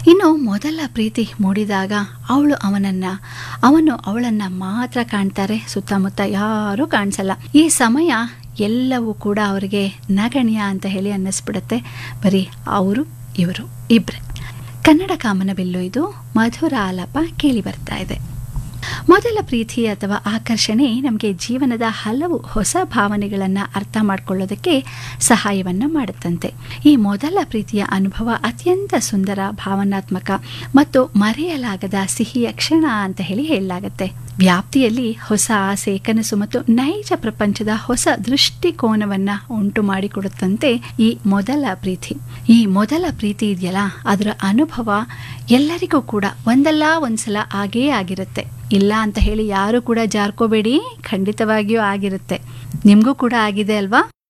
ಇನ್ನು ಮೊದಲ ಪ್ರೀತಿ ಮೂಡಿದಾಗ ಅವಳು ಅವನನ್ನ ಅವನು ಅವಳನ್ನ ಮಾತ್ರ ಕಾಣ್ತಾರೆ ಸುತ್ತಮುತ್ತ ಯಾರೂ ಕಾಣಿಸಲ್ಲ ಈ ಸಮಯ ಎಲ್ಲವೂ ಕೂಡ ಅವರಿಗೆ ನಗಣ್ಯ ಅಂತ ಹೇಳಿ ಅನ್ನಿಸ್ಬಿಡುತ್ತೆ ಬರೀ ಅವರು ಇವರು ಇಬ್ರೆ ಕನ್ನಡ ಕಾಮನಬಿಲ್ಲು ಇದು ಮಧುರ ಆಲಾಪ ಕೇಳಿ ಬರ್ತಾ ಇದೆ ಮೊದಲ ಪ್ರೀತಿ ಅಥವಾ ಆಕರ್ಷಣೆ ನಮಗೆ ಜೀವನದ ಹಲವು ಹೊಸ ಭಾವನೆಗಳನ್ನು ಅರ್ಥ ಮಾಡಿಕೊಳ್ಳೋದಕ್ಕೆ ಸಹಾಯವನ್ನು ಮಾಡುತ್ತಂತೆ ಈ ಮೊದಲ ಪ್ರೀತಿಯ ಅನುಭವ ಅತ್ಯಂತ ಸುಂದರ ಭಾವನಾತ್ಮಕ ಮತ್ತು ಮರೆಯಲಾಗದ ಸಿಹಿಯ ಕ್ಷಣ ಅಂತ ಹೇಳಿ ಹೇಳಲಾಗತ್ತೆ ವ್ಯಾಪ್ತಿಯಲ್ಲಿ ಹೊಸ ಆಸೆ ಕನಸು ಮತ್ತು ನೈಜ ಪ್ರಪಂಚದ ಹೊಸ ದೃಷ್ಟಿಕೋನವನ್ನ ಉಂಟು ಮಾಡಿಕೊಡುತ್ತಂತೆ ಈ ಮೊದಲ ಪ್ರೀತಿ ಈ ಮೊದಲ ಪ್ರೀತಿ ಇದೆಯಲ್ಲ ಅದರ ಅನುಭವ ಎಲ್ಲರಿಗೂ ಕೂಡ ಒಂದಲ್ಲ ಒಂದ್ಸಲ ಆಗೇ ಆಗಿರುತ್ತೆ ಇಲ್ಲ ಅಂತ ಹೇಳಿ ಯಾರು ಕೂಡ ಜಾರ್ಕೋಬೇಡಿ ಖಂಡಿತವಾಗಿಯೂ ಆಗಿರುತ್ತೆ ನಿಮಗೂ ಕೂಡ ಆಗಿದೆ ಅಲ್ವಾ